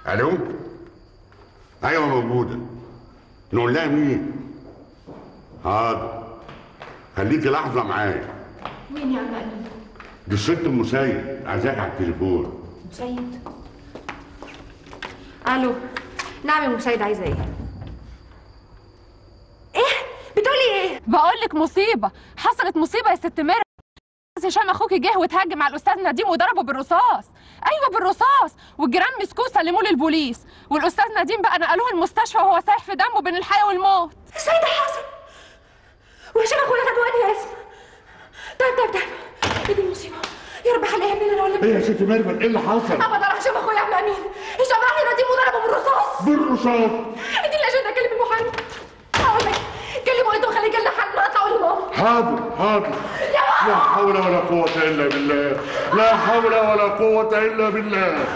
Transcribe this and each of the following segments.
الو ايوه موجوده نقول لها مين حاضر خليكي لحظه معايا مين يا عم امين دي الست ام سيد عايزاك على التليفون مسيد الو نعم يا مسيد عايزه ايه ايه بتقولي ايه بقول لك مصيبه حصلت مصيبه يا ست ميرا هشام اخوكي جه واتهجم على الاستاذ نديم وضربه بالرصاص ايوه بالرصاص والجيران مسكوه سلموه للبوليس والاستاذ نديم بقى نقلوه المستشفى وهو سايح في دمه بين الحياه والموت سيدة حسن وهشام اخويا خد وادي اسم طيب طيب طيب ايه دي المصيبه يا رب خليها مننا ولا ايه يا ست ميرفت ايه اللي حصل ابدا هشام اخويا يا عم امين هشام راح لنديم وضربه بالرصاص بالرصاص ادي اللي عشان اكلم المحامي هقول لك كلمه انت وخليه يجي لنا حل نطلع لماما حاضر حاضر لا حول ولا قوة إلا بالله لا حول ولا قوة إلا بالله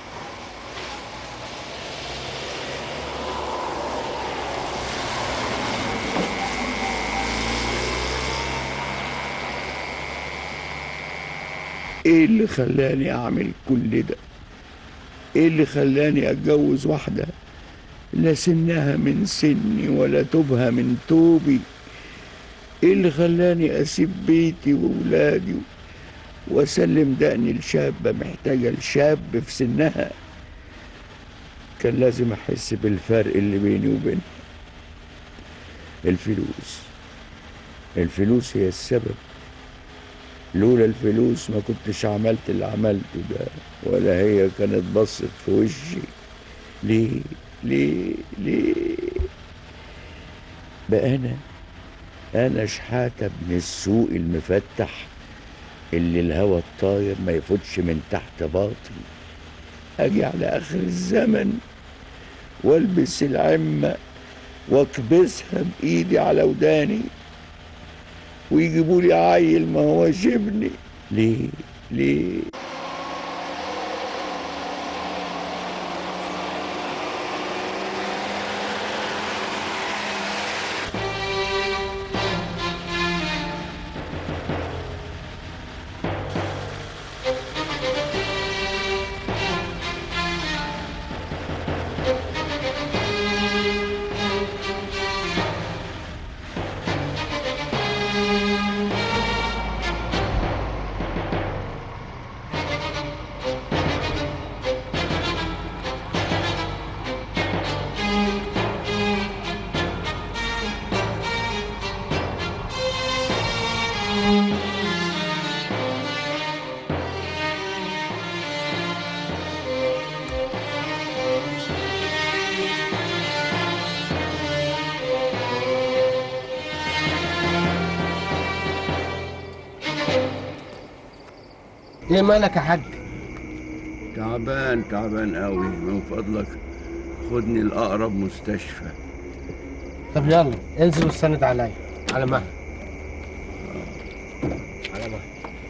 ايه اللي خلاني اعمل كل ده ايه اللي خلاني اتجوز واحدة لا سنها من سني ولا توبها من توبي ايه اللي خلاني اسيب بيتي وولادي واسلم دقني لشابة محتاجة لشاب في سنها كان لازم احس بالفرق اللي بيني وبينها الفلوس الفلوس هي السبب لولا الفلوس ما كنتش عملت اللي عملته ده ولا هي كانت بصت في وشي ليه ليه ليه بقى انا انا شحاتة ابن السوق المفتح اللي الهوى الطاير ما يفوتش من تحت باطي اجي على اخر الزمن والبس العمة واكبسها بايدي على وداني ويجيبوا لي عيل ما هوش ابني ليه ليه ايه مالك يا حاج تعبان تعبان قوي من فضلك خدني لأقرب مستشفى طب يلا انزل واستند عليا على مهلك على مهلك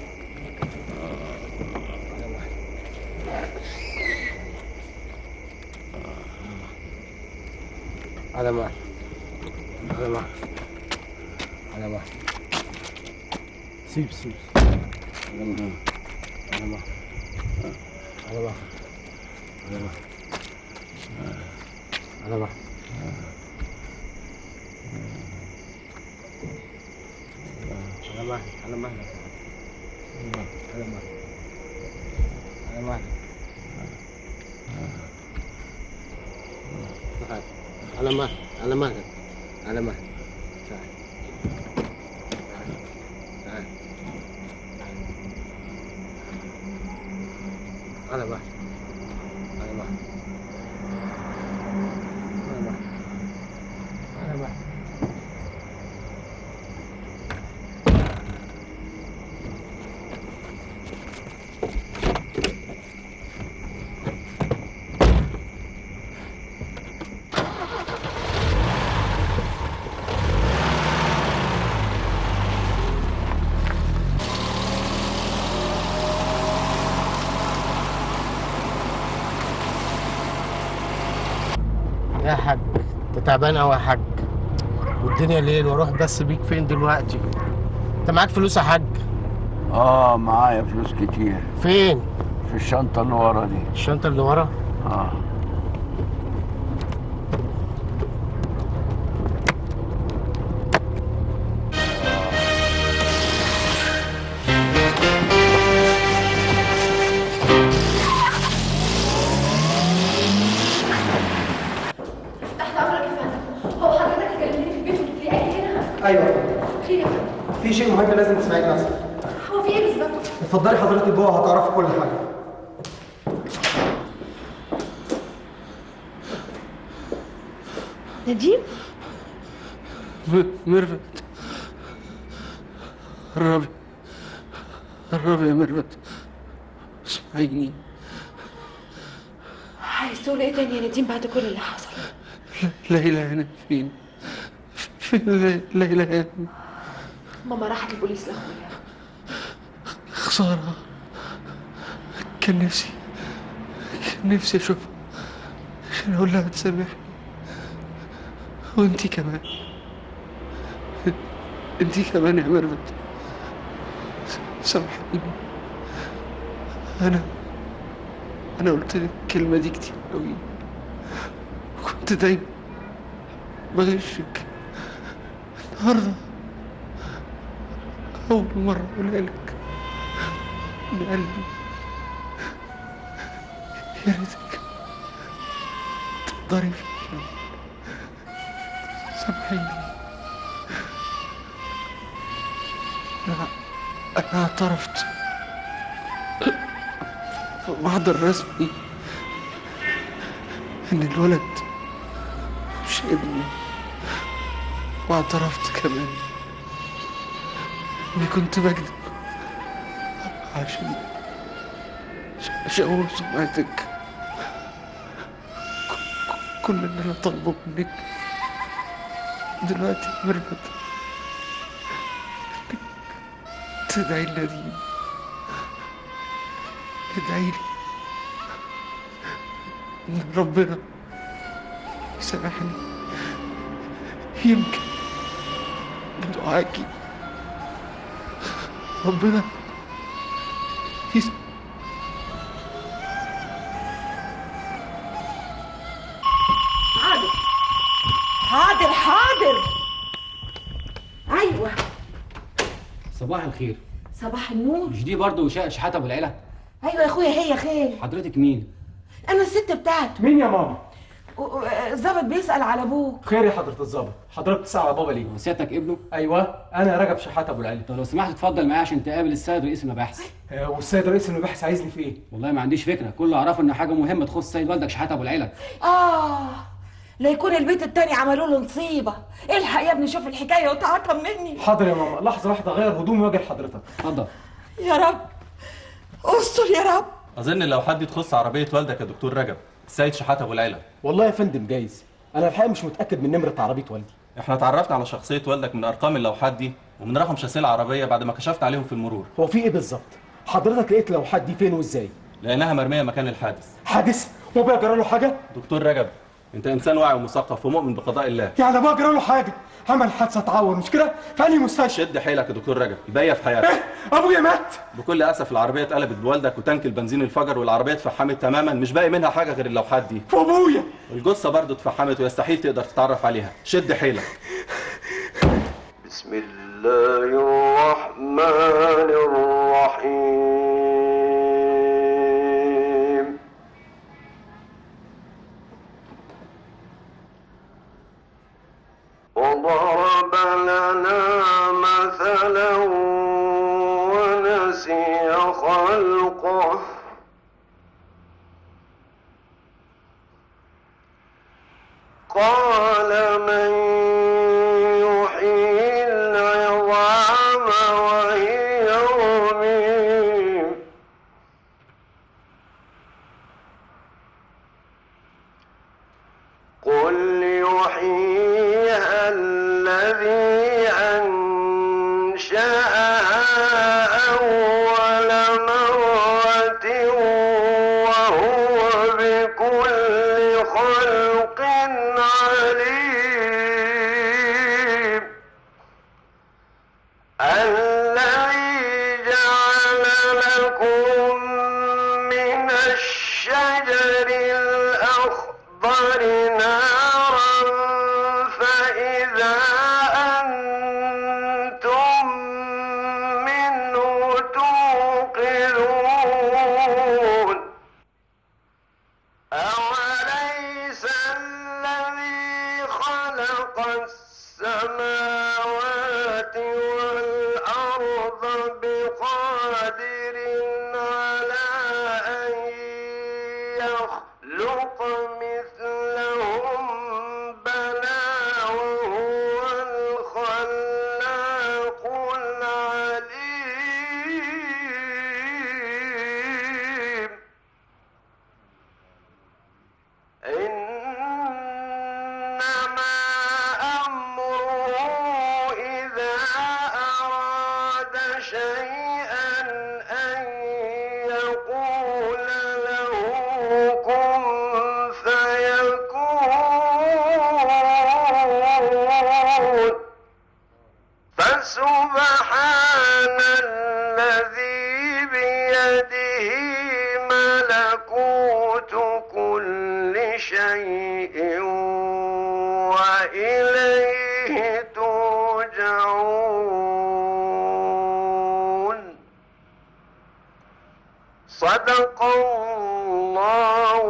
على مهلك على مهلك على مهلك سيب سيب على مهلك على مهلك على مهلك على مهلك على مهلك على مهلك على مهلك على مهلك على مهلك تعال. على مهلك على مهلك على مهلك تعال تعال على مهلك على مهلك على مهلك على مهلك يا حاج انت تعبان قوي يا حاج والدنيا ليل واروح بس بيك فين دلوقتي انت معاك فلوس يا حاج اه معايا فلوس كتير فين في الشنطة اللي ورا دي الشنطه اللي ورا اه اتفضلي حضرتك جوه هتعرفي كل حاجه نديم ميرفت قربي قربي يا ميرفت اسمعيني عايز تقول ايه تاني يا نديم بعد كل اللي حصل ليلى هنا فين فين لي- ليلى هنا ماما راحت البوليس لاخويا خسارة كان نفسي كان نفسي أشوفها عشان أقول لها تسامحني وأنتي كمان أنتي كمان يا ميرفت سامحيني أنا أنا قلت لك الكلمة دي كتير أوي كنت دايما بغشك النهاردة أول مرة أقولها لك من قلبي يا ريتك تقدري فعلا سامحيني أنا أنا اعترفت في محضر رسمي إن الولد مش ابني واعترفت كمان إني كنت بكذب عشان عشان أشوه سمعتك ك- ك- كل اللي أنا طالبه منك دلوقتي يا ميرفت إنك تدعي النديم ادعي لي إن ربنا يسامحني يمكن بدعاكي ربنا يس... حاضر حاضر حاضر ايوه صباح الخير صباح النور مش دي برضه شا- شحاته ابو العيله ايوه يا اخويا هي خير حضرتك مين انا الست بتاعته مين يا ماما و- و- الظابط بيسال على ابوك خير يا حضره الظابط حضرتك بتسال على بابا ليه هو سيادتك ابنه ايوه انا رجب شحاته ابو العلي طب لو سمحت اتفضل معايا عشان تقابل السيد رئيس المباحث آه، والسيد رئيس المباحث عايزني في ايه والله ما عنديش فكره كل اللي اعرفه ان حاجه مهمه تخص السيد والدك شحاته ابو العيله اه لا يكون البيت التاني عملوا له نصيبه الحق يا ابني شوف الحكايه وتعاطى مني حاضر يا ماما لحظه واحده غير هدومي واجي لحضرتك اتفضل يا رب استر يا رب اظن لو حد تخص عربيه والدك يا دكتور رجب السيد شحاته ابو العيله والله يا فندم جايز انا الحقيقه مش متاكد من نمره عربيه والدي احنا اتعرفنا على شخصيه والدك من ارقام اللوحات دي ومن رقم شاسيه العربيه بعد ما كشفت عليهم في المرور هو في ايه بالظبط حضرتك لقيت لوحات دي فين وازاي لانها مرميه مكان الحادث حادث وابويا جرى له حاجه دكتور رجب انت انسان واعي ومثقف ومؤمن بقضاء الله يعني ابويا جرى له حاجه عمل حادثه تعور مش كده في انهي مستشفى شد حيلك يا دكتور رجب الباقيه في حياتك ايه ابويا مات بكل اسف العربيه اتقلبت بوالدك وتانك البنزين انفجر والعربيه اتفحمت تماما مش باقي منها حاجه غير اللوحات دي وابويا الجثه برضه اتفحمت ويستحيل تقدر تتعرف عليها شد حيلك بسم الله الرحمن الرحيم وضرب لنا مثلا ونسي خلقه قال من يحيي العظام وهي رميم قل يحييها الذي أنشأها أول مرة وهو بكل خلق عليم الذي جعل لكم من الشجر الأخضر نارا فإذا أنتم منه توقدون أوليس الذي خلق السماوات والأرض بقادر بيده ملكوت كل شيء وإليه ترجعون صدق الله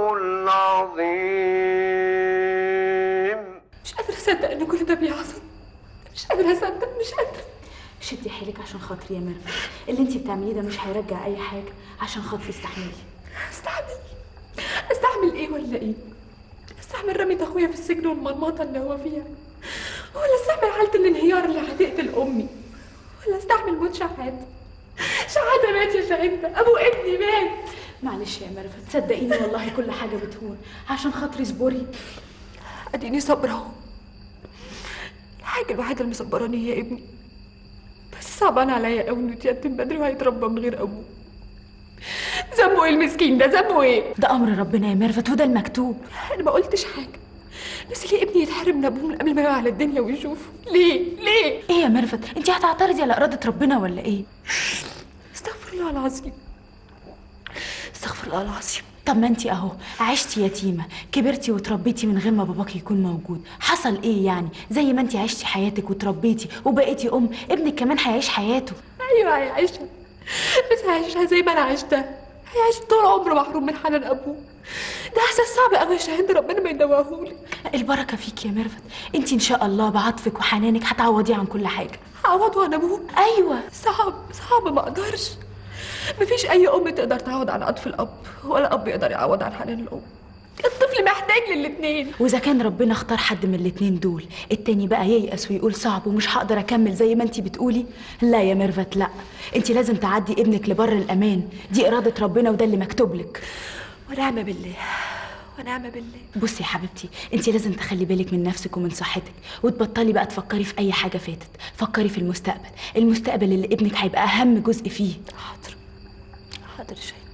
العظيم مش قادرة أصدق إن كل ده بيحصل مش قادرة أصدق مش قادرة شدي حيلك عشان خاطري يا ميرفت اللي انت بتعمليه ده مش هيرجع اي حاجه عشان خاطري استحملي استحمل استحمل إيه ولا إيه؟ استحمل رمية أخويا في السجن والمرمطة اللي هو فيها ولا استحمل حالة الانهيار اللي هتقتل أمي ولا استحمل موت شحاتة شحاتة مات يا شهيدة أبو ابني مات معلش يا ميرفت صدقيني والله كل حاجه بتهون عشان خاطري اصبري اديني صبرة اهو الحاجة الوحيدة اللي مصبراني هي ابني بس صعبان عليا قوي انه يتيتم بدري وهيتربى من غير ابوه ذنبه ايه المسكين ده ذنبه ايه؟ ده امر ربنا يا ميرفت وده المكتوب انا ما قلتش حاجة بس ليه ابني يتحرم من ابوه من قبل ما يقع على الدنيا ويشوفه؟ ليه؟ ليه؟ ايه يا ميرفت انت هتعترضي على اراده ربنا ولا ايه استغفر الله العظيم استغفر الله العظيم طب ما انت اهو عشتي يتيمه كبرتي وتربيتي من غير ما باباك يكون موجود حصل ايه يعني زي ما انت عشتي حياتك وتربيتي وبقيتي ام ابنك كمان هيعيش حياته ايوه هيعيشها بس هيعيشها زي ما انا عشتها هيعيش طول عمره محروم من حنان ابوه ده احساس صعب قوي يا شاهد ربنا ما يدوهولي البركه فيك يا ميرفت انت ان شاء الله بعطفك وحنانك هتعوضيه عن كل حاجه هعوضه عن ابوه ايوه صعب صعب ما اقدرش مفيش اي ام تقدر تعوض عن عطف الاب ولا اب يقدر يعوض عن حنان الام الطفل محتاج للاتنين واذا كان ربنا اختار حد من الاتنين دول التاني بقى ييأس ويقول صعب ومش هقدر اكمل زي ما انت بتقولي لا يا ميرفت لا انت لازم تعدي ابنك لبر الامان دي اراده ربنا وده اللي مكتوب لك ونعم بالله ونعم بالله بصي يا حبيبتي انت لازم تخلي بالك من نفسك ومن صحتك وتبطلي بقى تفكري في اي حاجه فاتت فكري في المستقبل المستقبل اللي ابنك هيبقى اهم جزء فيه حاضر حاضر يا شهيد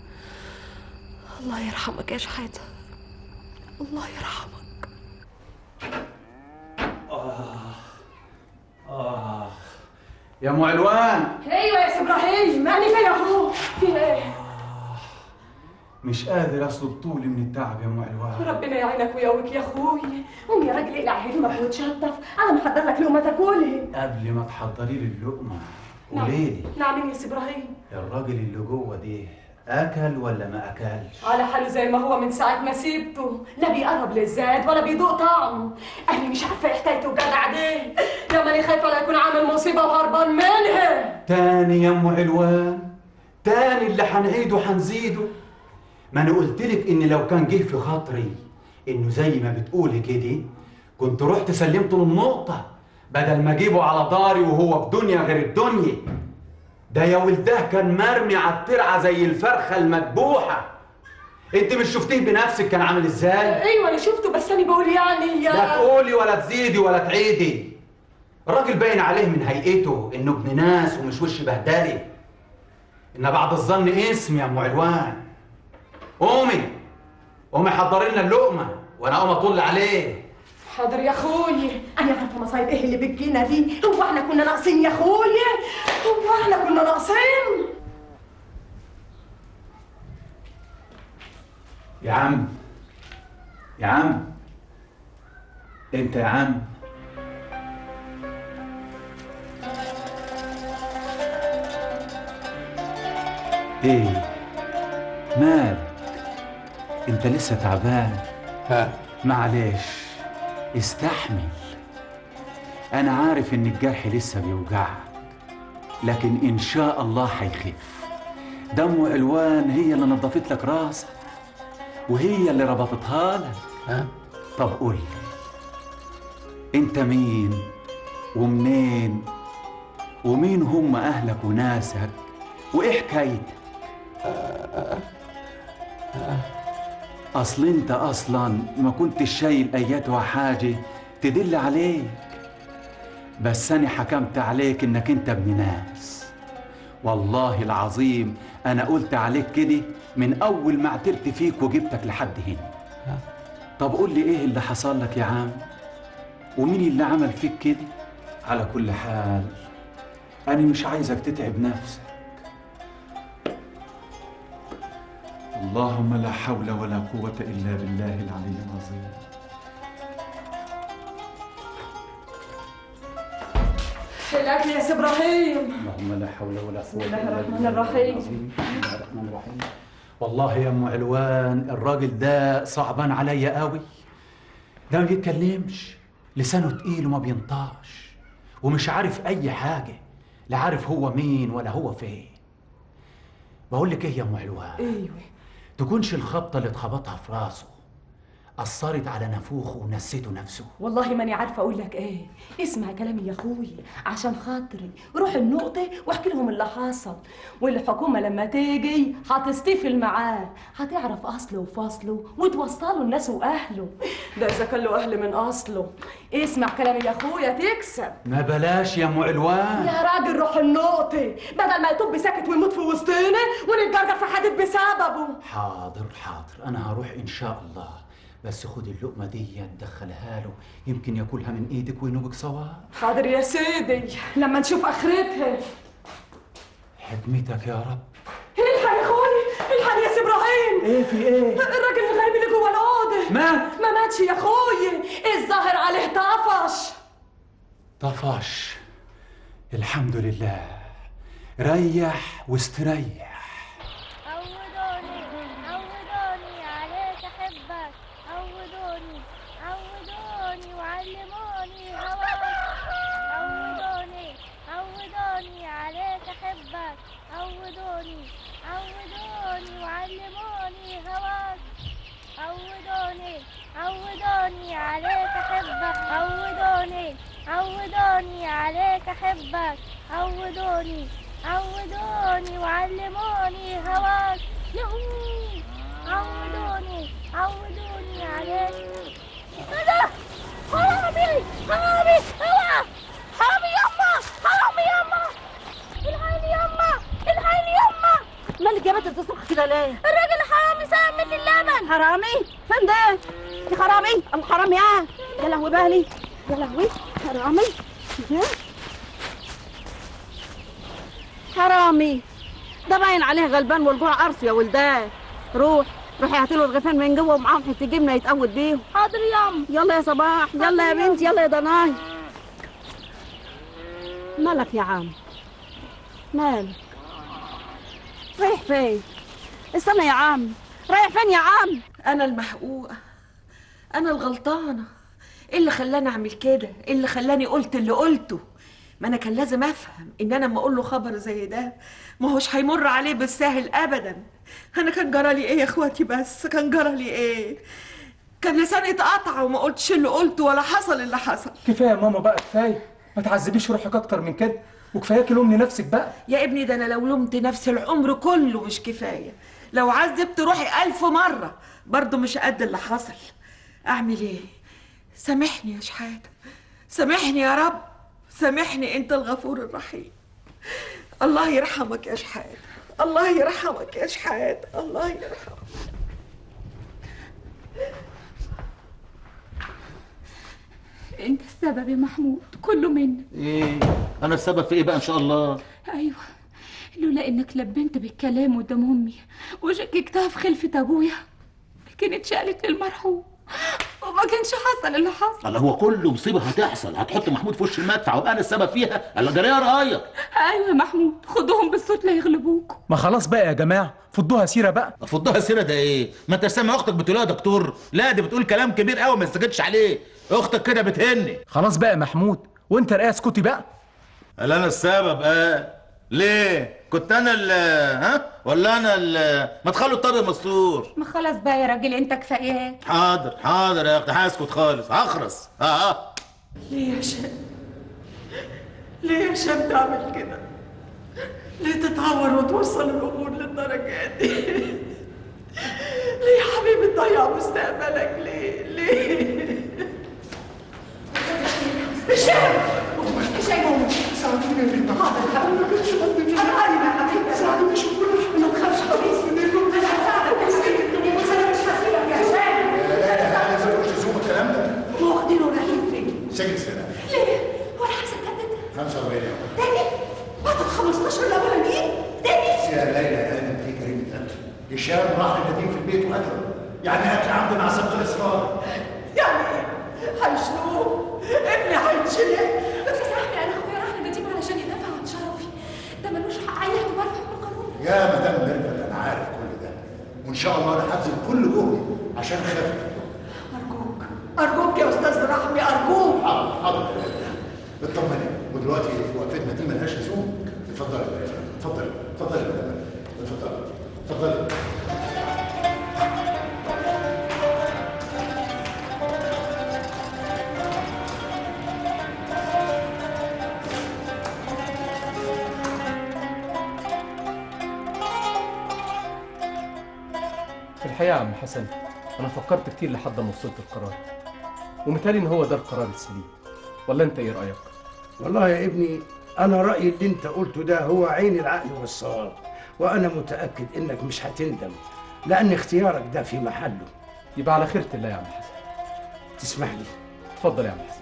الله يرحمك يا شحاتة الله يرحمك آه يا ام علوان ايوه يا سي ابراهيم ماني فيا يا اخوه في ايه مش قادر اصلب طولي من التعب يا ام علوان ربنا يعينك ويقويك يا اخوي قوم يا راجل اقلع هدومك وتشطف انا محضر لك لقمه تاكلها قبل ما تحضري لي اللقمه نعم. قولي لي نعم يا سي ابراهيم الراجل اللي جوه ده اكل ولا ما اكلش على حاله زي ما هو من ساعة ما سيبته لا بيقرب للزاد ولا بيدوق طعمه أنا مش عارفة إيه حكايته وجدع ده يا ماني خايفة لا يكون عامل مصيبة وهربان منها تاني يا ام علوان تاني اللي هنعيده هنزيده ما انا قلت لك ان لو كان جه في خاطري انه زي ما بتقولي كده كنت رحت سلمته النقطة بدل ما اجيبه على داري وهو في دنيا غير الدنيا ده يا ولده كان مرمي على الترعة زي الفرخة المذبوحة انت مش شفتيه بنفسك كان عامل ازاي؟ أيوة أنا شفته بس أنا بقول يعني يا لا تقولي ولا تزيدي ولا تعيدي الراجل باين عليه من هيئته انه ابن ناس ومش وش بهدلي ان بعد الظن اسم يا ام علوان قومي قومي حضري لنا اللقمه وانا اقوم اطل عليه حاضر يا أخوي أنا عارفة مصايب إيه اللي بتجينا دي هو إحنا كنا ناقصين يا أخوي هو إحنا كنا ناقصين يا عم يا عم انت يا عم ايه مالك انت لسه تعبان ها معلش استحمل انا عارف ان الجرح لسه بيوجعك لكن ان شاء الله هيخف دم علوان هي اللي نظفت لك راسك وهي اللي ربطتها لك ها طب قول لي انت مين ومنين ومين هم اهلك وناسك وايه حكايتك اصل انت اصلا ما كنتش شايل اياتها حاجه تدل عليك بس انا حكمت عليك انك انت ابن ناس والله العظيم انا قلت عليك كده من اول ما اعترت فيك وجبتك لحد هنا طب قول لي ايه اللي حصل لك يا عم ومين اللي عمل فيك كده على كل حال انا مش عايزك تتعب نفسك اللهم لا حول ولا قوة إلا بالله العلي العظيم الاكل يا سي ابراهيم اللهم لا حول ولا قوة الله إلا الرحمن بالله الرحيم. العظيم. بسم الله الرحمن الرحيم والله يا ام علوان الراجل ده صعبان عليا قوي ده ما بيتكلمش لسانه تقيل وما بينطقش ومش عارف اي حاجه لا عارف هو مين ولا هو فين بقول لك ايه يا ام علوان ايوه تكونش الخبطه اللي اتخبطها في راسه اثرت على نافوخه ونسيته نفسه والله ماني عارفه اقول لك ايه اسمع كلامي يا اخوي عشان خاطري روح النقطه واحكي لهم اللي حصل والحكومه لما تيجي هتستفل معاه هتعرف اصله وفصله وتوصله الناس واهله ده اذا كان له اهل من اصله اسمع كلامي يا اخويا تكسب ما بلاش يا ام علوان يا راجل روح النقطة بدل ما يطب ساكت ويموت في وسطنا ونتجرجر في حديد بسببه حاضر حاضر انا هروح ان شاء الله بس خد اللقمه دي دخلها له يمكن ياكلها من ايدك وينوبك صواب حاضر يا سيدي لما نشوف اخرتها حكمتك يا رب الحق يا اخوي الحق يا سي ابراهيم ايه في ايه الراجل الغريب اللي جوه الاوضه مات ما ماتش يا اخوي الظاهر عليه طفش طفش الحمد لله ريح واستريح عودوني عودوني عليك احبك عودوني عودوني وعلموني هواك عودوني عودوني عليك احبك عودوني عودوني وعلموني هواك عودوني عودوني عليك احبك عودوني عودوني عليك احبك عودوني عودوني وعلموني هواك يهو عودوني عودوني عليك هذا حرامي حرامي اوعى حرامي يما حرامي يما العيني يما العيني يما مالك يا بنت بتصرخ كده ليه؟ الراجل حرامي سرق مني اللبن حرامي؟ فين ده؟ يا حرامي ابو حرامي اه يا لهوي بالي يا لهوي حرامي ده؟ حرامي ده باين عليه غلبان والجوع قرص يا ولدان روح روحي هاتي له الغفان من جوه ومعاهم حته جبنه يتقود بيهم حاضر ياما يلا يا صباح يلا يا بنتي يلا يا ضناي مالك يا عم مالك رايح فين استنى يا عم رايح فين يا عم أنا المحقوقة أنا الغلطانة إيه اللي خلاني أعمل كده؟ إيه اللي خلاني قلت اللي قلته؟ ما أنا كان لازم أفهم إن أنا لما أقول له خبر زي ده ما هوش هيمر عليه بالساهل أبدا أنا كان جرالي إيه يا إخواتي بس؟ كان جرالي إيه؟ كان لساني اتقطع وما قلتش اللي قلته ولا حصل اللي حصل كفايه يا ماما بقى كفايه ما تعذبيش روحك اكتر من كده وكفاياكي لوم لنفسك بقى يا ابني ده أنا لو لومت نفسي العمر كله مش كفاية لو عذبت روحي ألف مرة برضه مش قد اللي حصل أعمل إيه؟ سامحني يا شحاتة سامحني يا رب سامحني أنت الغفور الرحيم الله يرحمك يا شحاتة الله يرحمك يا شحاتة الله يرحمك انت السبب يا محمود كله منك ايه انا السبب في ايه بقى ان شاء الله ايوه لولا انك لبنت بالكلام قدام امي وشككتها في خلفة ابويا كانت شالت للمرحوم وما كانش حصل اللي حصل الله هو كل مصيبه هتحصل هتحط محمود في وش المدفع وابقى انا السبب فيها الله جريه رايه ايوه يا محمود خدوهم بالصوت لا يغلبوك ما خلاص بقى يا جماعه فضوها سيره بقى فضها سيره ده ايه ما انت سامع اختك بتقول يا دكتور لا دي بتقول كلام كبير قوي ما تسكتش عليه اختك كده بتهني خلاص بقى يا محمود وانت رأي اسكتي بقى قال انا السبب اه ليه كنت انا ال ها ولا انا ال ما تخلوا الطريق مستور ما خلاص بقى يا راجل انت كفاياك حاضر حاضر يا اختي هسكت خالص هخرس اه اه ليه يا شام ليه يا شام تعمل كده ليه تتعور وتوصل الامور للدرجه دي ليه يا حبيبي تضيع مستقبلك ليه ليه هشام هشام ساعدوني يا بنت حاضر ما كنتش قصدي انا عارفه يا حبيبي ساعدوني شوف كل حاجه ما تخافش خالص انا هساعدك يا سيدي بس انا مش هسيبك يا هشام لازم اخش السوق الكلام ده واخدينه ورايحين فين سجن سنه ليه وانا حاسه كده 45 يوم تاني بعد 15 الاولانيين تاني يا ليلى ادم دي جريمه قتل هشام راح لنديم في البيت وقتله يعني قتل عمد مع سبق الاصرار يعني ايه؟ هيشنوه ابني هيتشنق استاذ رحمي انا اخويا راح نديم علشان يدافع عن شرفي ده ملوش حق اي اعتبار في حكم القانون يا مدام ميرفت انا عارف كل ده وان شاء الله انا هبذل كل جهدي عشان اخفف ارجوك ارجوك يا استاذ رحمي ارجوك حاضر حاضر اطمني ودلوقتي وقفتنا دي ملهاش لزوم اتفضلي يا ميرفت اتفضلي اتفضلي يا مدام ميرفت اتفضلي اتفضلي في الحقيقة يا عم حسن أنا فكرت كتير لحد ما وصلت القرار ومثالي إن هو ده القرار السليم ولا أنت إيه رأيك؟ والله يا ابني أنا رأيي اللي أنت قلته ده هو عين العقل والصواب وأنا متأكد إنك مش هتندم لأن اختيارك ده في محله يبقى على خيرة الله يا عم حسن تسمح لي اتفضل يا عم حسن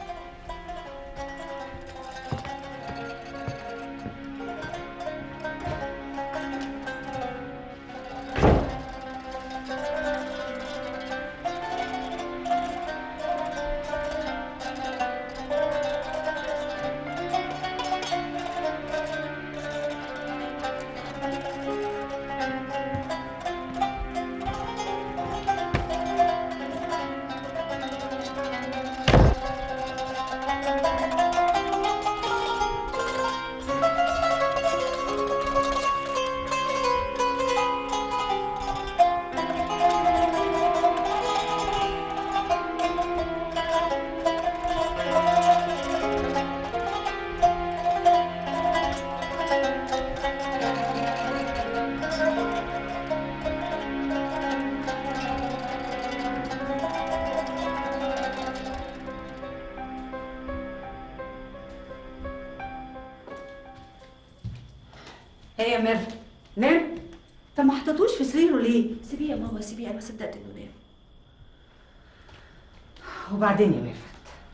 ايه يا ميرفت نام طب ما حطيتوش في سريره ليه سيبيه يا ماما سيبيه انا ما صدقت انه نام وبعدين يا ميرفت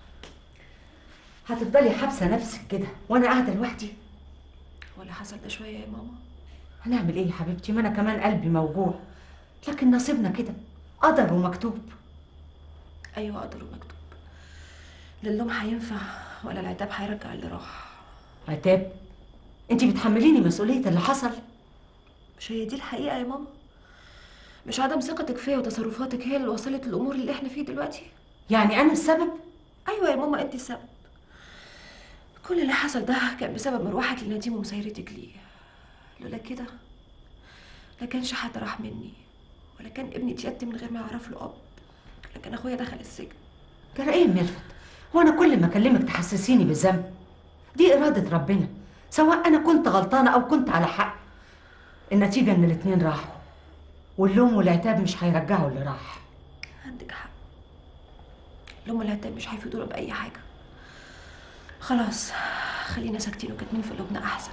هتفضلي حابسه نفسك كده وانا قاعده لوحدي ولا حصل ده شويه يا ماما هنعمل ايه يا حبيبتي ما انا كمان قلبي موجوع لكن نصيبنا كده قدر ومكتوب ايوه قدر ومكتوب لا اللوم هينفع ولا العتاب هيرجع اللي راح عتاب انت بتحمليني مسؤوليه اللي حصل مش هي دي الحقيقه يا ماما مش عدم ثقتك فيا وتصرفاتك هي اللي وصلت للامور اللي احنا فيه دلوقتي يعني انا السبب ايوه يا ماما انت السبب كل اللي حصل ده كان بسبب مروحك لنديم ومسيرتك ليه لولا كده لا كانش حد راح مني ولا كان ابني اتيتم من غير ما يعرف له اب ولا كان اخويا دخل السجن ترى ايه يا ميرفت هو انا كل ما اكلمك تحسسيني بالذنب دي اراده ربنا سواء انا كنت غلطانه او كنت على حق النتيجه ان الاتنين راحوا واللوم والعتاب مش هيرجعوا اللي راح عندك حق اللوم والعتاب مش هيفيدونا باي حاجه خلاص خلينا ساكتين وكاتمين في قلوبنا احسن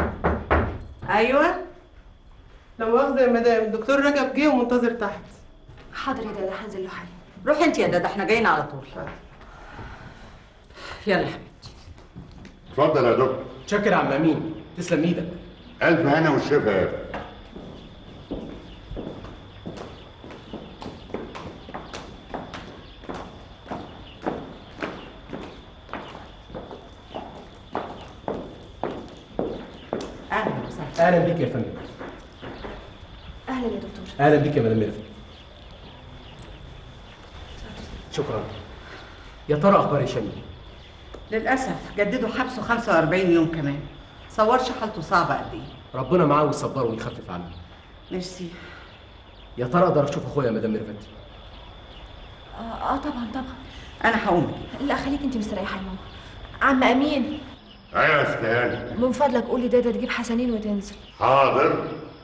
ايوه لا مؤاخذة يا مدام الدكتور رجب جه ومنتظر تحت حاضر يا دادا هنزل له حالي روحي انت يا دادا احنا جايين على طول يلا يا حبيبي اتفضل يا دكتور شاكر يا عم امين تسلم ايدك الف هنا والشفا يا ابني. اهلا وسهلا اهلا بيك يا فندم اهلا يا دكتور اهلا بيك يا مدام ميرفت شكرا يا ترى اخبار هشام إيه؟ للاسف جددوا حبسه 45 يوم كمان صورش حالته صعبه قد ايه ربنا معاه ويصبره ويخفف عنه ميرسي يا ترى اقدر اشوف اخويا يا مدام ميرفت اه, آه طبعا طبعا انا هقوم لا خليك انت مستريحه يا ماما عم امين ايوه يا استاذ من فضلك قولي دادا تجيب حسنين وتنزل حاضر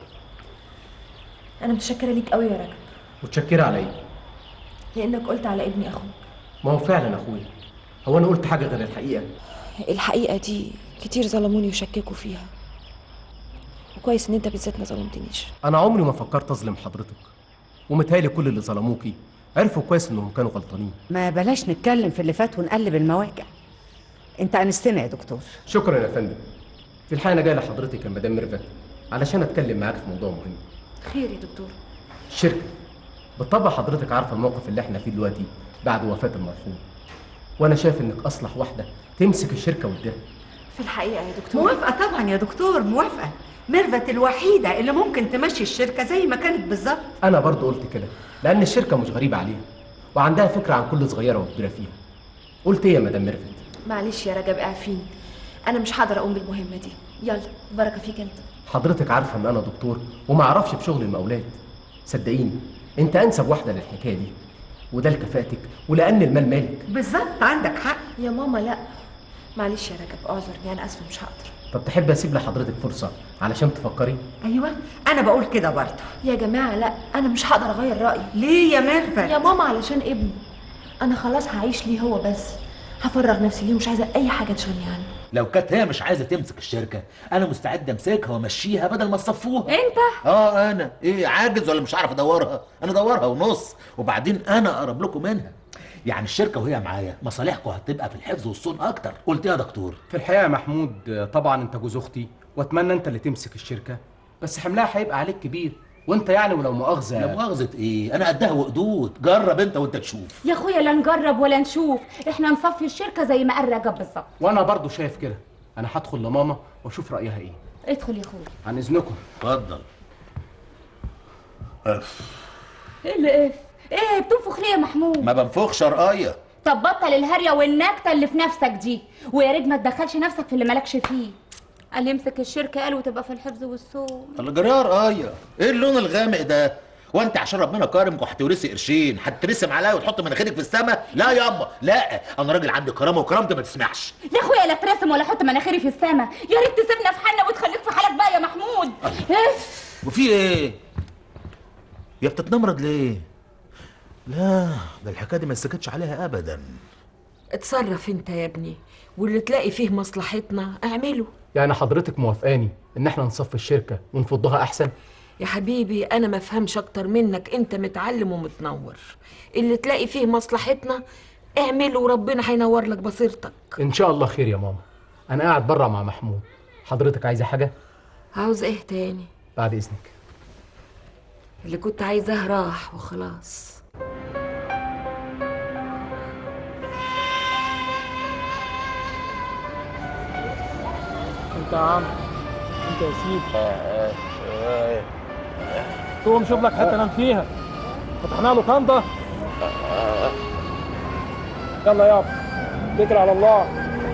انا متشكره ليك قوي يا رجب متشكرة على ايه؟ لانك قلت على ابني اخوك ما هو فعلا اخويا هو انا قلت حاجه غير الحقيقه الحقيقه دي كتير ظلموني وشككوا فيها وكويس ان انت بالذات ما ظلمتنيش انا عمري ما فكرت اظلم حضرتك ومتهيألي كل اللي ظلموكي عرفوا كويس انهم كانوا غلطانين ما بلاش نتكلم في اللي فات ونقلب المواجع انت انستنا يا دكتور شكرا يا فندم في الحقيقه انا جاي لحضرتك يا مدام ميرفت علشان اتكلم معاك في موضوع مهم خير يا دكتور الشركه بالطبع حضرتك عارفه الموقف اللي احنا فيه دلوقتي بعد وفاه المرحوم وانا شايف انك اصلح واحده تمسك الشركه وتديرها في الحقيقه يا دكتور موافقة طبعا يا دكتور موافقة ميرفت الوحيدة اللي ممكن تمشي الشركة زي ما كانت بالظبط انا برضو قلت كده لان الشركه مش غريبه عليها وعندها فكره عن كل صغيره وكبيره فيها قلت ايه يا مدام ميرفت معلش يا رجب اعفيني انا مش هقدر اقوم بالمهمه دي يلا بركه فيك انت حضرتك عارفه ان انا دكتور وما اعرفش في شغل المقاولات صدقيني انت انسب واحده للحكايه دي وده لكفاءتك ولان المال مالك بالظبط عندك حق يا ماما لا معلش يا رجب اعذرني انا اسفه مش هقدر طب تحب اسيب لحضرتك فرصه علشان تفكري ايوه انا بقول كده برضه يا جماعه لا انا مش هقدر اغير رايي ليه يا ميرفت يا ماما علشان ابني انا خلاص هعيش ليه هو بس هفرغ نفسي ليه مش عايزه اي حاجه تشغلني عنه لو كانت هي مش عايزه تمسك الشركه انا مستعد امسكها وامشيها بدل ما تصفوها انت اه انا ايه عاجز ولا مش عارف ادورها انا ادورها ونص وبعدين انا اقرب لكم منها يعني الشركه وهي معايا مصالحكم هتبقى في الحفظ والصون اكتر قلت ايه يا دكتور في الحقيقه يا محمود آه، طبعا انت جوز اختي واتمنى انت اللي تمسك الشركه بس حملها هيبقى عليك كبير وانت يعني ولو مؤاخذه لا مؤاخذه ايه انا قدها وقدود جرب انت وانت تشوف يا اخويا لا نجرب ولا نشوف احنا نصفي الشركه زي ما قال رجب بالظبط وانا برضو شايف كده انا هدخل لماما واشوف رايها ايه ادخل يا اخويا عن اذنكم اتفضل ايه اللي اف ايه بتنفخ ليه يا محمود ما بنفخش رقايه طب بطل الهريه والنكته اللي في نفسك دي ويا ريت ما تدخلش نفسك في اللي مالكش فيه قال يمسك الشركه قال وتبقى في الحفظ والصوم الجرار رقايه ايه اللون الغامق ده وانت عشان ربنا كرمك وهتورثي قرشين هترسم عليا وتحط مناخيرك في السماء لا ياما لا انا راجل عندي كرامه وكرامتي ما تسمحش يا اخويا لا ترسم ولا حط مناخيري في السما يا ريت تسيبنا في حالنا وتخليك في حالك بقى يا محمود اف وفي ايه يا بتتنمرض ليه لا ده الحكايه دي ما سكتش عليها ابدا اتصرف انت يا ابني واللي تلاقي فيه مصلحتنا اعمله يعني حضرتك موافقاني ان احنا نصفي الشركه ونفضها احسن يا حبيبي انا ما افهمش اكتر منك انت متعلم ومتنور اللي تلاقي فيه مصلحتنا اعمله وربنا هينور لك بصيرتك ان شاء الله خير يا ماما انا قاعد بره مع محمود حضرتك عايزه حاجه عاوز ايه تاني بعد اذنك اللي كنت عايزاه راح وخلاص انت يا عم انت يا سيدي قوم شوف لك حته نام فيها فتحنا له كنده يلا يابا اتكل على الله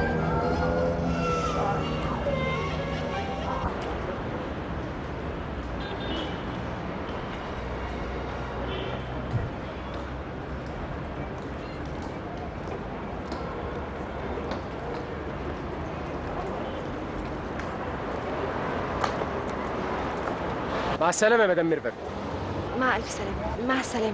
مع السلامه يا مدام ميرفت مع الف سلامه مع السلامه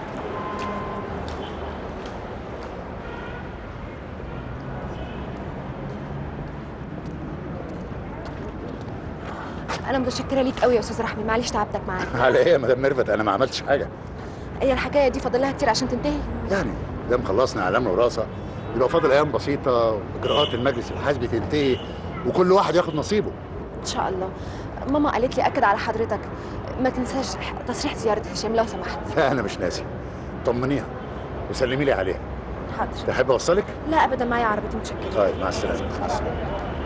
انا متشكره ليك قوي يا استاذ رحمي معلش تعبتك معايا على ايه يا مدام ميرفت انا ما عملتش حاجه هي الحكايه دي فاضل لها كتير عشان تنتهي يعني دام خلصنا اعلام وراثه يبقى فاضل ايام بسيطه واجراءات المجلس الحزبي تنتهي وكل واحد ياخد نصيبه ان شاء الله ماما قالت لي اكد على حضرتك ما تنساش تصريح زياره هشام لو سمحت لا انا مش ناسي طمنيها وسلمي لي عليها حاضر تحب اوصلك لا ابدا معايا عربيتي متشكره طيب مع السلامه مع السلامه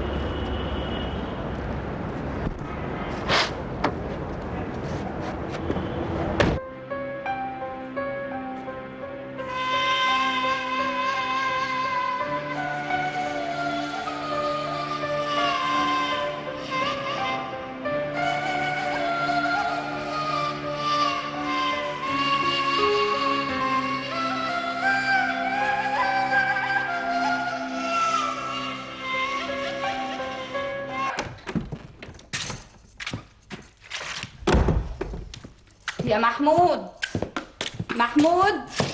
يا محمود محمود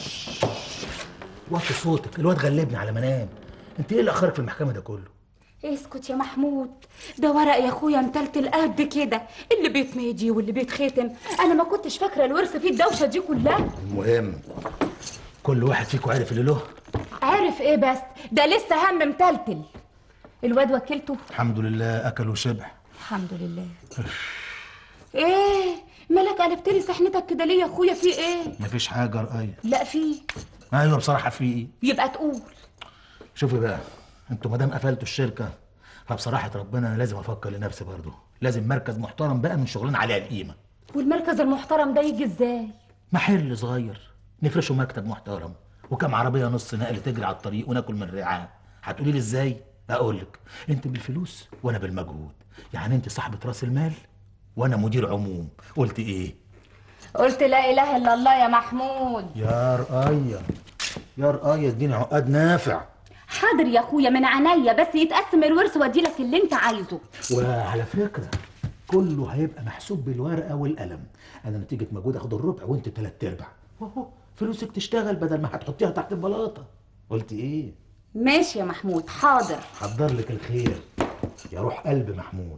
وطي صوتك الواد غلبني على منام انت ايه اللي اخرك في المحكمه ده كله اسكت يا محمود ده ورق يا اخويا متلتل قد كده اللي بيتميدي واللي بيتختم انا ما كنتش فاكره الورثه فيه الدوشه دي كلها المهم كل واحد فيكم عارف اللي له عارف ايه بس ده لسه هم متلتل الواد وكلته الحمد لله اكل وشبع الحمد لله ايه مالك قلبت لي سحنتك كده ليه يا اخويا في ايه مفيش حاجه رأي لا في ايوه بصراحه في ايه يبقى تقول شوفي بقى انتوا ما دام قفلتوا الشركه فبصراحه ربنا أنا لازم افكر لنفسي برضه لازم مركز محترم بقى من شغلنا عليه القيمه والمركز المحترم ده يجي ازاي محل صغير نفرشه مكتب محترم وكم عربيه نص نقل تجري على الطريق وناكل من ريعها هتقولي لي ازاي اقول لك انت بالفلوس وانا بالمجهود يعني انت صاحبه راس المال وانا مدير عموم قلت ايه قلت لا اله الا الله يا محمود يا رقايه يا رقايه اديني عقاد نافع حاضر يا اخويا من عينيا بس يتقسم الورث واديلك اللي انت عايزه وعلى فكره كله هيبقى محسوب بالورقه والقلم انا نتيجه مجهود اخد الربع وانت تلات ارباع اهو فلوسك تشتغل بدل ما هتحطيها تحت البلاطه قلت ايه ماشي يا محمود حاضر حضر لك الخير يا روح قلب محمود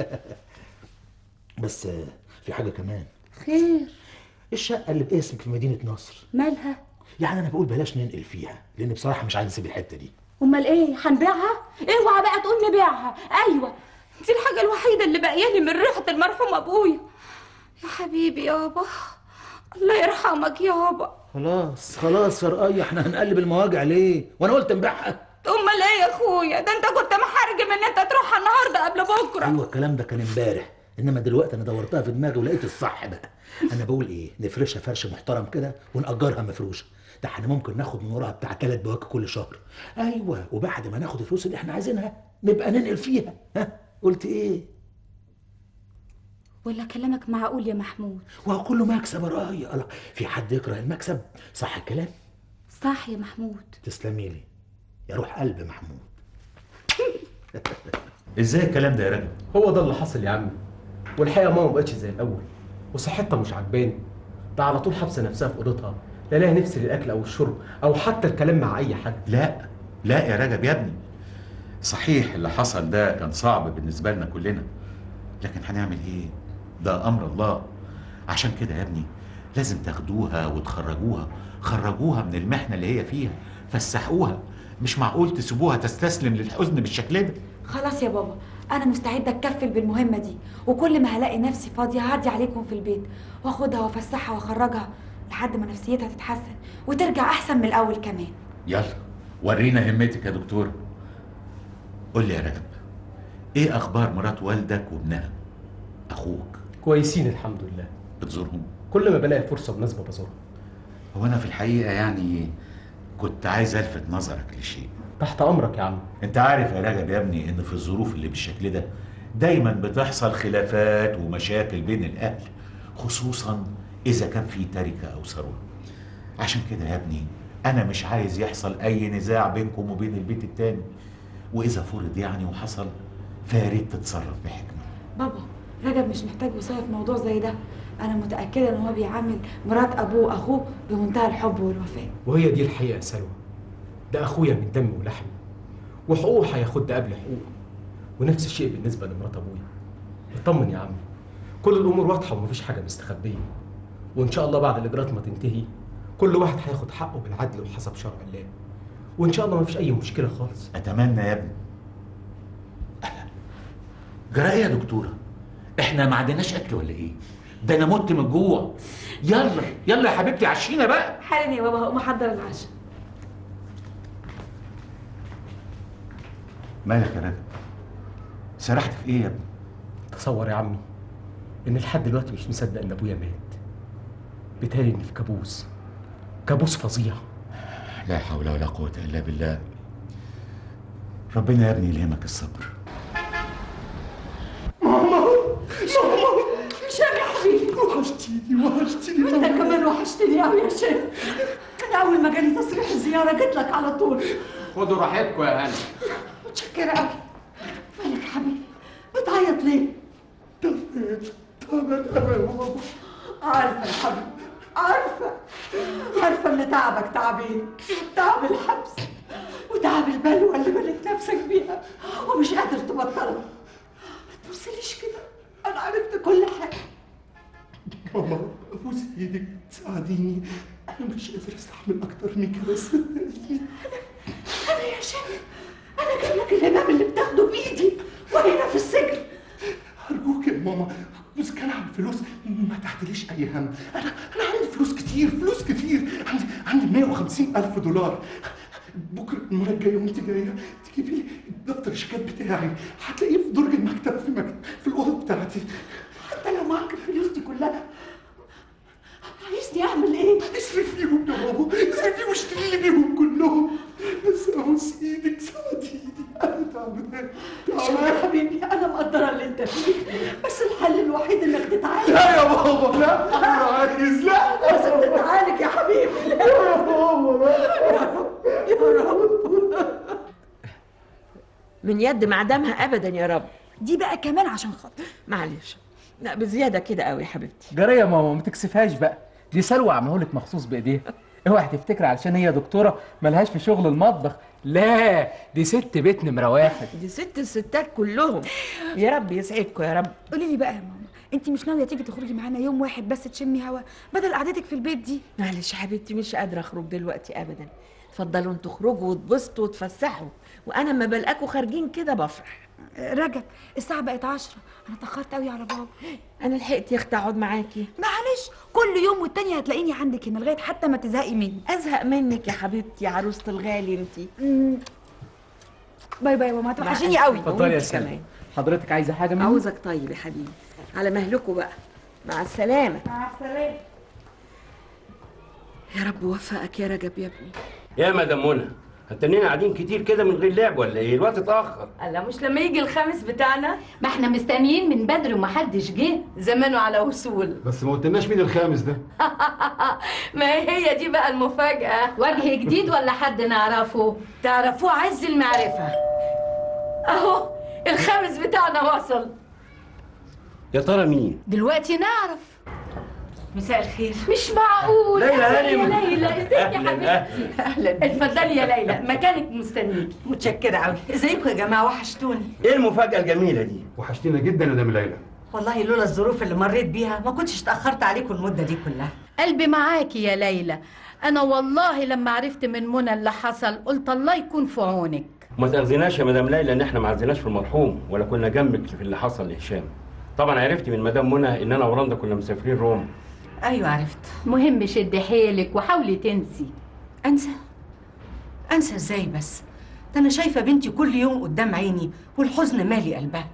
بس آه، في حاجه كمان خير الشقه اللي باسمك في مدينه نصر مالها يعني انا بقول بلاش ننقل فيها لان بصراحه مش عايز اسيب الحته دي امال ايه هنبيعها اوعى بقى تقول نبيعها ايوه دي الحاجه الوحيده اللي باقيالي من ريحه المرحوم ابويا يا حبيبي يابا الله يرحمك يابا خلاص خلاص يا رقايه احنا هنقلب المواجع ليه وانا قلت امبارح امال ايه يا اخويا ده انت كنت محرجم ان انت تروح النهارده قبل بكره ايوه الكلام ده كان امبارح انما دلوقتي انا دورتها في دماغي ولقيت الصح بقى انا بقول ايه نفرشها فرش محترم كده ونأجرها مفروشه ده احنا ممكن ناخد من وراها بتاع ثلاث بواكي كل شهر ايوه وبعد ما ناخد الفلوس اللي احنا عايزينها نبقى ننقل فيها ها قلت ايه ولا كلامك معقول يا محمود وهو كله مكسب يا رقايه الله في حد يكره المكسب صح الكلام صح يا محمود تسلمي لي يا روح قلب محمود ازاي الكلام ده يا راجل هو ده اللي حصل يا عمي والحقيقه ماما ما بقتش زي الاول وصحتها مش عجباني ده على طول حابسه نفسها في اوضتها لا لها نفس للاكل او الشرب او حتى الكلام مع اي حد لا لا يا رجب يا ابني صحيح اللي حصل ده كان صعب بالنسبة لنا كلنا لكن هنعمل ايه ده امر الله عشان كده يا ابني لازم تاخدوها وتخرجوها خرجوها من المحنة اللي هي فيها فسحوها مش معقول تسيبوها تستسلم للحزن بالشكل ده خلاص يا بابا انا مستعده اتكفل بالمهمه دي وكل ما هلاقي نفسي فاضيه هعدي عليكم في البيت واخدها وافسحها واخرجها لحد ما نفسيتها تتحسن وترجع احسن من الاول كمان يلا ورينا همتك يا دكتور قول لي يا رجب ايه اخبار مرات والدك وابنها اخوك كويسين الحمد لله بتزورهم كل ما بلاقي فرصه مناسبه بزورهم هو انا في الحقيقه يعني كنت عايز الفت نظرك لشيء تحت امرك يا عم انت عارف يا رجب يا ابني ان في الظروف اللي بالشكل ده دايما بتحصل خلافات ومشاكل بين الاهل خصوصا اذا كان في تركه او ثروه عشان كده يا ابني انا مش عايز يحصل اي نزاع بينكم وبين البيت التاني واذا فرض يعني وحصل فيا ريت تتصرف بحكمه بابا رجب مش محتاج وصاية في موضوع زي ده انا متاكده ان هو بيعامل مرات ابوه واخوه بمنتهى الحب والوفاء وهي دي الحقيقه يا سلوى ده اخويا من دمي ولحمي وحقوقه هياخد قبل حقوقه ونفس الشيء بالنسبه لمرات ابويا اطمن يا عم كل الامور واضحه ومفيش حاجه مستخبيه وان شاء الله بعد الاجراءات ما تنتهي كل واحد هياخد حقه بالعدل وحسب شرع الله وان شاء الله مفيش اي مشكله خالص اتمنى يا ابني جرى ايه يا دكتوره احنا ما عندناش اكل ولا ايه ده انا مت من الجوع يلا يلا يا حبيبتي عشينا بقى حالا يا بابا هقوم احضر العشاء مالك يا رجب سرحت في ايه يا ابني تصور يا عمي ان لحد دلوقتي مش مصدق ان ابويا مات بيتهيألي اني في كابوس كابوس فظيع لا حول ولا قوه الا بالله ربنا يا ابني يلهمك الصبر ماما ماما هشام يا حبيبي وحشتيني وحشتيني وانت كمان وحشتني قوي يا هشام انا اول ما جالي تصريح الزياره جيت لك على طول خدوا راحتكم يا هنا متشكره قوي مالك يا حبيبي بتعيط ليه تعبان تعبان قوي يا ماما عارفه يا حبيبي عارفه عارفه ان تعبك تعبين تعب الحبس وتعب البلوه اللي مليت نفسك بيها ومش قادر تبطلها ما تبصليش كده انا عرفت كل حاجه ماما ابوس ايدك ساعديني انا مش قادر استحمل اكتر من كده صدقيني انا يا هشام انا جايب لك الامام اللي بتاخده بايدي وهنا في السجن ارجوك يا ماما بس كان على الفلوس ما تحتليش اي هم انا انا عندي فلوس كتير فلوس كتير عندي عندي 150 الف دولار بكره المره الجايه وانت جايه تجيبي لي دفتر الشيكات بتاعي هتلاقيه في درج المكتب في مكتب في الاوضه بتاعتي حتى لو معاك الفلوس دي كلها عايزني اعمل ايه؟ اصرف فيهم يا بابا اصرف فيهم واشتري لي بيهم كلهم بس ابوس ايدك ساعديني انا تعبان شوف يا حبيبي انا مقدره اللي انت فيه بس الحل الوحيد انك تتعالج لا يا بابا لا انا عايز لا لازم تتعالج يا حبيبي لا يا بابا يا رب يا رب من يد معدمها ابدا يا رب دي بقى كمان عشان خاطر معلش لا بزياده كده قوي يا حبيبتي جرى يا ماما ما تكسفهاش بقى دي سلوى عملوه لك مخصوص بايديها اوعي تفتكر علشان هي دكتوره ملهاش في شغل المطبخ لا دي ست بيت نمره واحد دي ست الستات كلهم يا رب يسعدكم يا رب قولي لي بقى يا ماما انت مش ناويه تيجي تخرجي معانا يوم واحد بس تشمي هوا بدل قعدتك في البيت دي معلش يا حبيبتي مش قادره اخرج دلوقتي ابدا اتفضلوا انتوا اخرجوا واتبسطوا وتفسحوا وانا لما بلاقوا خارجين كده بفرح رجب الساعه بقت عشرة انا اتاخرت قوي على بابا انا لحقت يا اختي اقعد معاكي معلش كل يوم والتاني هتلاقيني عندك هنا لغايه حتى ما تزهقي مني ازهق منك يا حبيبتي يا عروسه الغالي انتي باي باي يا ماما مع هتوحشيني ألف قوي اتفضلي يا وانت سلمى كمان. حضرتك عايزه حاجه مني عاوزك طيب يا حبيبي على مهلكوا بقى مع السلامه مع السلامه يا رب وفقك يا رجب يا ابني يا مدام منى هتنينا قاعدين كتير كده من غير لعب ولا ايه الوقت اتاخر الله مش لما يجي الخامس بتاعنا ما احنا مستنيين من بدري ومحدش جه زمانه على وصول بس ما قلتلناش مين الخامس ده ما هي دي بقى المفاجأة وجه جديد ولا حد نعرفه تعرفوه عز المعرفة اهو الخامس بتاعنا وصل يا ترى مين دلوقتي نعرف مساء الخير مش معقول ليلى أهلاً هانم. يا ليلى ازيك يا أهلاً، حبيبتي اهلا اتفضلي يا ليلى مكانك مستنيكي متشكرة قوي ازيكم يا جماعة وحشتوني ايه المفاجاه الجميله دي وحشتينا جدا يا مدام ليلى والله لولا الظروف اللي مريت بيها ما كنتش اتاخرت عليكم المده دي كلها قلبي معاكي يا ليلى انا والله لما عرفت من منى اللي حصل قلت الله يكون في عونك وما تاخذناش يا مدام ليلى ان احنا ما عزناش في المرحوم ولا كنا جنبك في اللي حصل لهشام طبعا عرفت من مدام منى ان انا ورندا كنا مسافرين روما ايوه عرفت مهم شدي حيلك وحاولي تنسي انسى انسى ازاي بس ده انا شايفه بنتي كل يوم قدام عيني والحزن مالي قلبها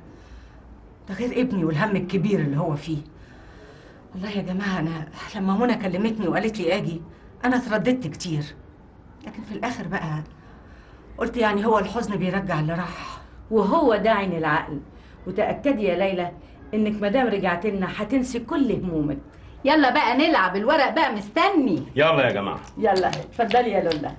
ده غير ابني والهم الكبير اللي هو فيه والله يا جماعه انا لما منى كلمتني وقالت لي اجي انا اترددت كتير لكن في الاخر بقى قلت يعني هو الحزن بيرجع اللي راح وهو ده عين العقل وتأكدي يا ليلى انك مادام رجعت لنا هتنسي كل همومك يلا بقى نلعب الورق بقى مستني يلا يا جماعه يلا اتفضلي يا لولا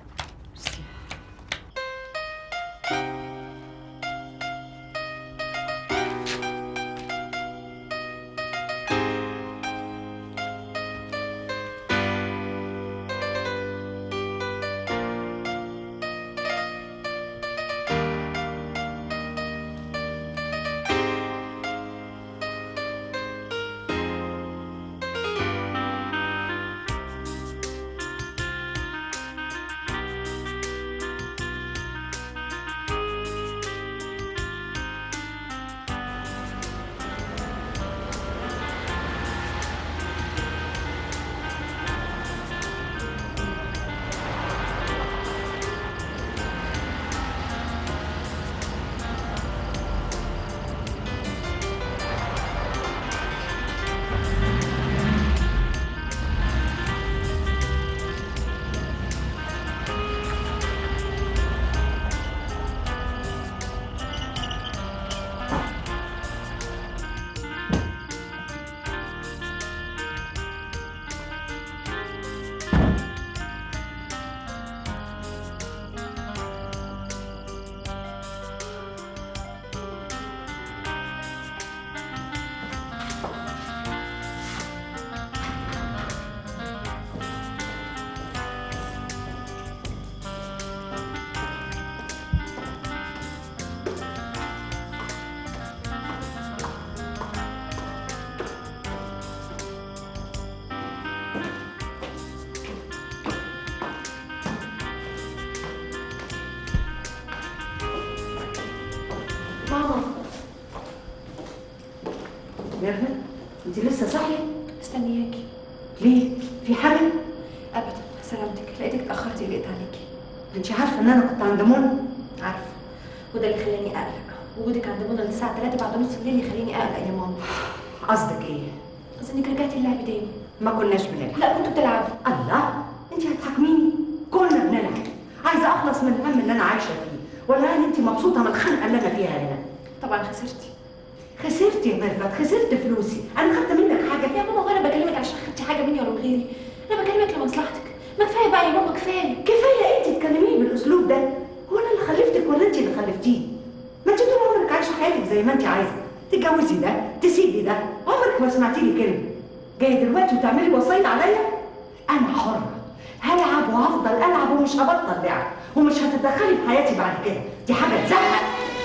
ماما ميرفت انت لسه صاحيه مستنياكي ليه في حاجه ابدا سلامتك لقيتك اتاخرتي لقيت عليكي انت عارفه ان انا كنت عند منى عارفه وده اللي خلاني اقلق وجودك عند منى الساعه 3 بعد نص الليل يخليني اقلق يا ماما قصدك ايه قصدي انك رجعتي اللعب تاني ما كناش بنلعب لا كنتوا بتلعبوا الله انت هتحاكميني كنا بنلعب عايزه اخلص من الهم اللي انا عايشه فيه ولا هل انت مبسوطه من الخنقه اللي انا فيها هنا طبعا خسرتي خسرت يا ميرفت خسرت فلوسي انا خدت منك حاجه يا ماما وانا بكلمك عشان خدتي حاجه مني ولا من غيري انا بكلمك لمصلحتك ما كفايه بقى يا ماما كفايه كفايه انت تكلميني بالاسلوب ده هو انا اللي خلفتك ولا انت اللي خلفتيه ما انت طول عمرك عايشه حياتك زي ما انت عايزه تتجوزي ده تسيبي ده عمرك ما سمعتي لي كلمه جايه دلوقتي وتعملي وصاية عليا انا حره هلعب وهفضل العب ومش هبطل لعب ومش هتتدخلي في حياتي بعد كده دي حاجه تزعل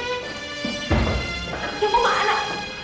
يا ماما انا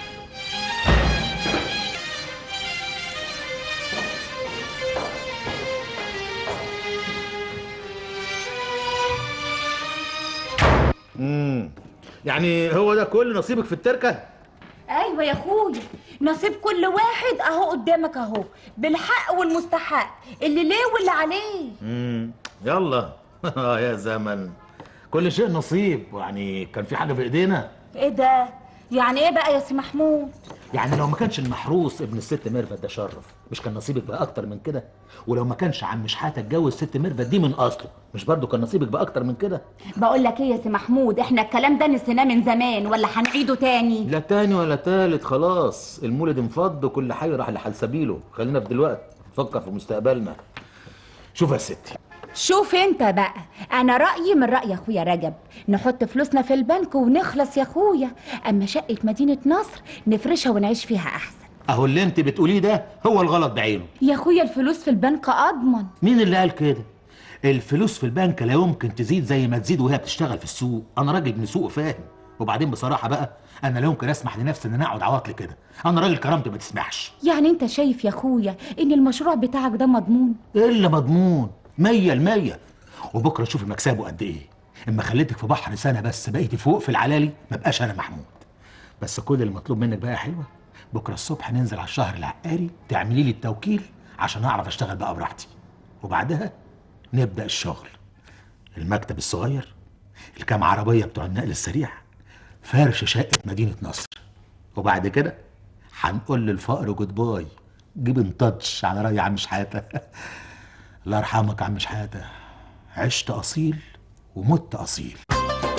امم يعني هو ده كل نصيبك في التركه ايوه يا اخويا نصيب كل واحد اهو قدامك اهو بالحق والمستحق اللي ليه واللي عليه امم يلا آه يا زمن كل شيء نصيب يعني كان في حاجه في ايدينا ايه ده يعني ايه بقى يا سي محمود يعني لو ما كانش المحروس ابن الست ميرفت ده شرف مش كان نصيبك بقى اكتر من كده ولو ما كانش عم شحاته اتجوز ست ميرفت دي من اصله مش برضه كان نصيبك بقى اكتر من كده بقول لك ايه يا سي محمود احنا الكلام ده نسيناه من زمان ولا هنعيده تاني لا تاني ولا تالت خلاص المولد انفض وكل حي راح لحال سبيله خلينا في دلوقتي نفكر في مستقبلنا شوف يا ستي شوف انت بقى انا رايي من راي اخويا رجب نحط فلوسنا في البنك ونخلص يا اخويا اما شقه مدينه نصر نفرشها ونعيش فيها احسن اهو اللي انت بتقوليه ده هو الغلط بعينه يا اخويا الفلوس في البنك اضمن مين اللي قال كده الفلوس في البنك لا يمكن تزيد زي ما تزيد وهي بتشتغل في السوق انا راجل من سوق فاهم وبعدين بصراحه بقى انا لا يمكن اسمح لنفسي ان انا اقعد عواطلي كده انا راجل كرامتي ما تسمحش يعني انت شايف يا اخويا ان المشروع بتاعك ده مضمون الا مضمون مية المية وبكره شوفي مكسبه قد ايه اما خليتك في بحر سنه بس بقيتي فوق في العلالي ما بقاش انا محمود بس كل المطلوب منك بقى يا حلوه بكره الصبح ننزل على الشهر العقاري تعملي لي التوكيل عشان اعرف اشتغل بقى براحتي وبعدها نبدا الشغل المكتب الصغير الكام عربيه بتوع النقل السريع فرش شقه مدينه نصر وبعد كده هنقول للفقر جود باي جيب انتاتش على راي عم شحاته الله يرحمك عم شحاته عشت اصيل ومت اصيل